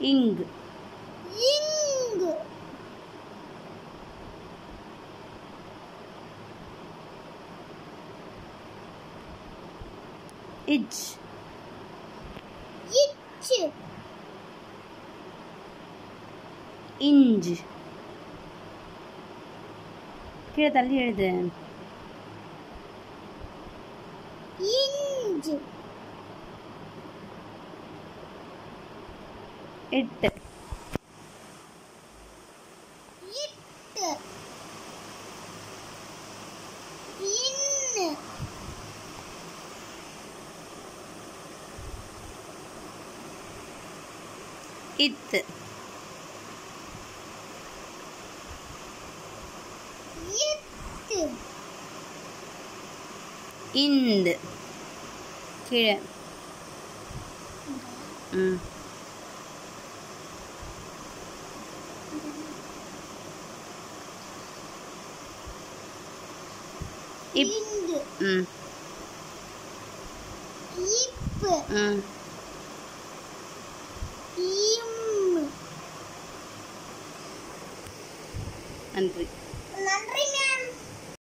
இங் இங்கு இச் இச்சு இஞ்ச் கீழே தள்ளி எழுது இஞ்சு எட்டு இட்டு இன்னு இத்து இத்து இந்து கீழே ம் இப் இந்து ம் இப்பு ம் இம்மு நன்றி